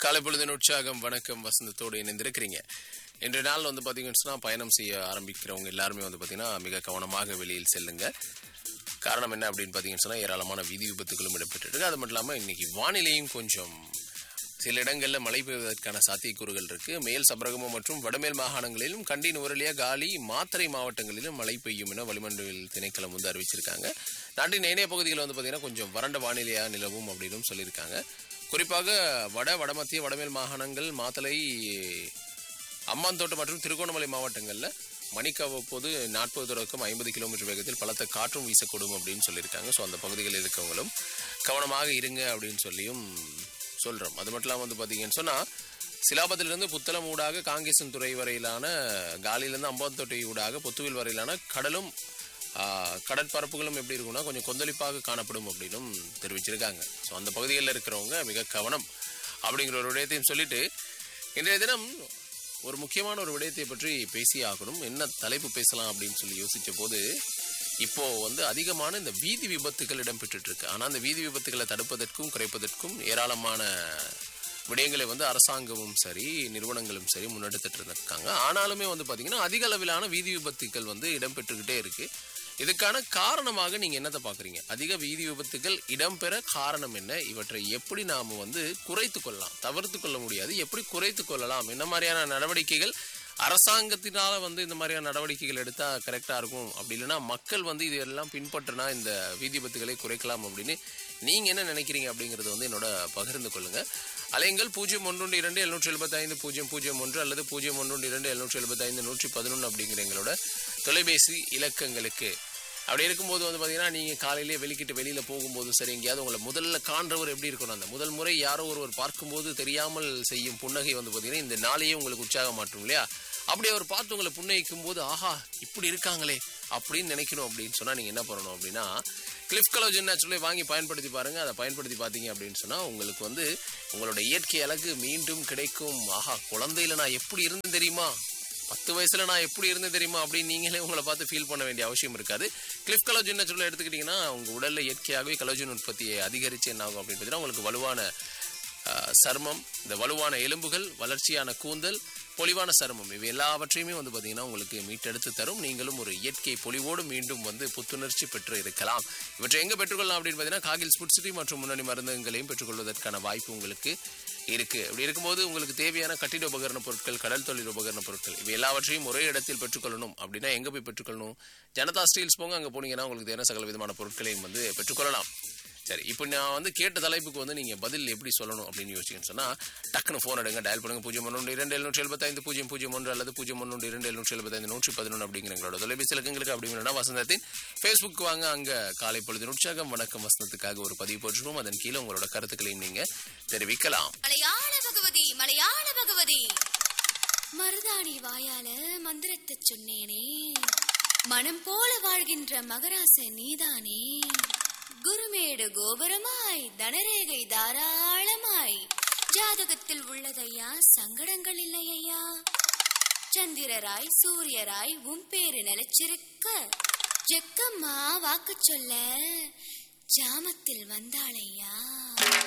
காலை பொழுதின் உற்சாகம் வணக்கம் வசந்தத்தோடு இணைந்திருக்கிறீங்க இன்றைய நாள் வந்து பார்த்தீங்கன்னு சொன்னால் பயணம் செய்ய ஆரம்பிக்கிறவங்க எல்லாருமே வந்து பார்த்தீங்கன்னா மிக கவனமாக வெளியில் செல்லுங்க காரணம் என்ன அப்படின்னு பார்த்தீங்கன்னு சொன்னால் ஏராளமான வீதி விபத்துகளும் இடம்பெற்றிருக்கு அது மட்டும் இல்லாமல் இன்னைக்கு வானிலையும் கொஞ்சம் சில இடங்களில் மழை பெய்வதற்கான சாத்தியக்கூறுகள் இருக்கு மேல் சபரகமம் மற்றும் வடமேல் மாகாணங்களிலும் கண்டி நுவரலியா காலி மாத்தறை மாவட்டங்களிலும் மழை பெய்யும் என வளிமண்டல திணைக்களம் வந்து அறிவிச்சிருக்காங்க நாட்டின் ஏனைய பகுதிகளில் வந்து பார்த்தீங்கன்னா கொஞ்சம் வறண்ட வானிலையாக நிலவும் அப்படின்னு சொல்லியிருக்காங்க குறிப்பாக வட வடமத்திய வடமேல் மாகாணங்கள் மாத்தளை அம்மாந்தோட்டம் மற்றும் திருகோணமலை மாவட்டங்களில் மணிக்கு அவ்வப்போது நாற்பது தொடக்கம் ஐம்பது கிலோமீட்டர் வேகத்தில் பலத்த காற்றும் வீசக்கூடும் அப்படின்னு சொல்லியிருக்காங்க ஸோ அந்த பகுதிகளில் இருக்கவங்களும் கவனமாக இருங்க அப்படின்னு சொல்லியும் சொல்கிறோம் அது மட்டும் இல்லாமல் வந்து பார்த்தீங்கன்னு சொன்னால் சிலாபத்திலிருந்து புத்தளம் ஊடாக காங்கேசன் துறை வரையிலான காலியிலிருந்து அம்பாந்தோட்டை ஊடாக பொத்துவில் வரையிலான கடலும் ஆ, கடற்பரப்புகளும் எப்படி இருக்கும்னா கொஞ்சம் கொந்தளிப்பாக காணப்படும் அப்படின்னும் தெரிவிச்சிருக்காங்க ஸோ அந்த பகுதிகளில் இருக்கிறவங்க மிக கவனம் அப்படிங்கிற ஒரு விடயத்தையும் சொல்லிட்டு இன்றைய தினம் ஒரு முக்கியமான ஒரு விடயத்தை பற்றி பேசியே ஆகணும் என்ன தலைப்பு பேசலாம் அப்படின்னு சொல்லி யோசிச்ச போது இப்போ வந்து அதிகமான இந்த வீதி விபத்துகள் இடம்பெற்றுட்டு இருக்கு ஆனா அந்த வீதி விபத்துகளை தடுப்பதற்கும் குறைப்பதற்கும் ஏராளமான விடயங்களை வந்து அரசாங்கமும் சரி நிறுவனங்களும் சரி முன்னெடுத்துட்டு இருக்காங்க ஆனாலுமே வந்து பாத்தீங்கன்னா அதிக அளவிலான வீதி விபத்துகள் வந்து இடம்பெற்றுக்கிட்டே இருக்கு இதுக்கான காரணமாக நீங்க என்னத்தை பாக்குறீங்க அதிக வீதி விபத்துகள் இடம்பெற காரணம் என்ன இவற்றை எப்படி நாம வந்து குறைத்து கொள்ளலாம் தவிர்த்து கொள்ள முடியாது எப்படி குறைத்து கொள்ளலாம் என்ன மாதிரியான நடவடிக்கைகள் அரசாங்கத்தினால வந்து இந்த மாதிரியான நடவடிக்கைகள் எடுத்தா கரெக்டா இருக்கும் அப்படி இல்லைன்னா மக்கள் வந்து இதெல்லாம் பின்பற்றினா இந்த வீதி விபத்துகளை குறைக்கலாம் அப்படின்னு நீங்க என்ன நினைக்கிறீங்க அப்படிங்கறது வந்து என்னோட பகிர்ந்து கொள்ளுங்க அலைங்கள் பூஜ்ஜியம் ஒன்று இரண்டு எழுநூற்றி எழுபத்தைந்து பூஜ்ஜியம் பூஜ்ஜியம் ஒன்று அல்லது பூஜ்ஜியம் ஒன்று இரண்டு எழுநூற்றி எழுபத்தைந்து நூற்றி பதினொன்று அப்படிங்கிற எங்களோட தொலைபேசி இலக்கங்களுக்கு அப்படி இருக்கும்போது வந்து பார்த்தீங்கன்னா நீங்கள் காலையிலேயே வெளிக்கிட்டு வெளியில் போகும்போது சரி எங்கேயாவது உங்களை முதல்ல காண்றவர் எப்படி இருக்கணும் அந்த முதல் முறை யாரோ ஒருவர் பார்க்கும்போது தெரியாமல் செய்யும் புன்னகை வந்து பார்த்தீங்கன்னா இந்த நாளையே உங்களுக்கு உற்சாகம் மாற்றும் இல்லையா அப்படி அவர் பார்த்து உங்களை புன்னகிக்கும் போது ஆஹா இப்படி இருக்காங்களே அப்படின்னு நினைக்கணும் அப்படின்னு சொன்னால் நீங்கள் என்ன பண்ணணும் அப்படின்னா கிளிஃப் கலோஜன் நேச்சுரலை வாங்கி பயன்படுத்தி பாருங்க அதை பயன்படுத்தி பார்த்தீங்க அப்படின்னு சொன்னால் உங்களுக்கு வந்து உங்களோட இயற்கை அழகு மீண்டும் கிடைக்கும் ஆஹா குழந்தையில நான் எப்படி இருந்தேன் தெரியுமா பத்து வயசுல நான் எப்படி இருந்தேன் தெரியுமா அப்படின்னு நீங்களே உங்களை பார்த்து ஃபீல் பண்ண வேண்டிய அவசியம் இருக்காது கிளிஃப் கலோஜன் நேச்சுரல் எடுத்துக்கிட்டிங்கன்னா உங்க உடல்ல இயற்கையாகவே கலோஜன் உற்பத்தியை அதிகரிச்சு என்ன ஆகும் அப்படின்னு பார்த்தீங்கன்னா உங்களுக்கு வலுவான ஆஹ், சர்மம் இந்த வலுவான எலும்புகள் வளர்ச்சியான கூந்தல் பொலிவான சருமம் இவை எல்லாவற்றையுமே வந்து பார்த்தீங்கன்னா உங்களுக்கு மீட்டெடுத்து தரும் நீங்களும் ஒரு இயற்கை பொலிவோடு மீண்டும் வந்து புத்துணர்ச்சி பெற்று இருக்கலாம் இவற்றை எங்கே பெற்றுக்கொள்ளலாம் அப்படின்னு பார்த்தீங்கன்னா காகில் ஸ்புட் சிட்டி மற்றும் முன்னணி மருந்துகளையும் பெற்றுக்கொள்வதற்கான வாய்ப்பு உங்களுக்கு இருக்கு அப்படி இருக்கும்போது உங்களுக்கு தேவையான கட்டிட உபகரண பொருட்கள் கடல் தொழில் உபகரண பொருட்கள் இவை எல்லாவற்றையும் ஒரே இடத்தில் பெற்றுக்கொள்ளணும் அப்படின்னா எங்க போய் பெற்றுக்கொள்ளணும் ஜனதா ஸ்டீல்ஸ் போங்க அங்க போனீங்கன்னா உங்களுக்கு தேவையான சகல விதமான பொருட்களையும் வந்து பெற்றுக்கொள்ளலாம் சரி இப்போ நான் வந்து கேட்ட தலைப்புக்கு வந்து நீங்க பதில் எப்படி சொல்லணும் அப்படின்னு யோசிச்சுன்னு சொன்னா டக்குனு ஃபோன் எடுங்க டயல் பண்ணுங்க பூஜ்ஜியம் ஒன்று இரண்டு எழுநூற்றி எழுபத்தைந்து பூஜ்ஜியம் பூஜ்ஜியம் ஒன்று அல்லது பூஜ்ஜியம் ஒன்று இரண்டு எழுநூற்றி எழுபத்தைந்து நூற்றி பதினொன்று அப்படிங்கிற எங்களோட தொலைபேசி இலக்கங்களுக்கு அப்படி வேணும்னா வசந்தத்தின் ஃபேஸ்புக் வாங்க அங்க காலை பொழுது உற்சாகம் வணக்கம் வசந்தத்துக்காக ஒரு பதிவு போட்டுருவோம் அதன் கீழே உங்களோட கருத்துக்களையும் நீங்க தெரிவிக்கலாம் மலையாள பகவதி மலையாள பகவதி மருதாணி வாயால மந்திரத்தை சொன்னேனே மனம் போல வாழ்கின்ற மகராச நீதானே குருமேடு கோபுரமாய் தனரேகை தாராளமாய் ஜாதகத்தில் உள்ளதையா சங்கடங்கள் இல்லையா சந்திரராய் சூரியராய் உன் பேரு நிலைச்சிருக்க ஜெக்கம்மா வாக்கு சொல்ல ஜாமத்தில் வந்தாளையா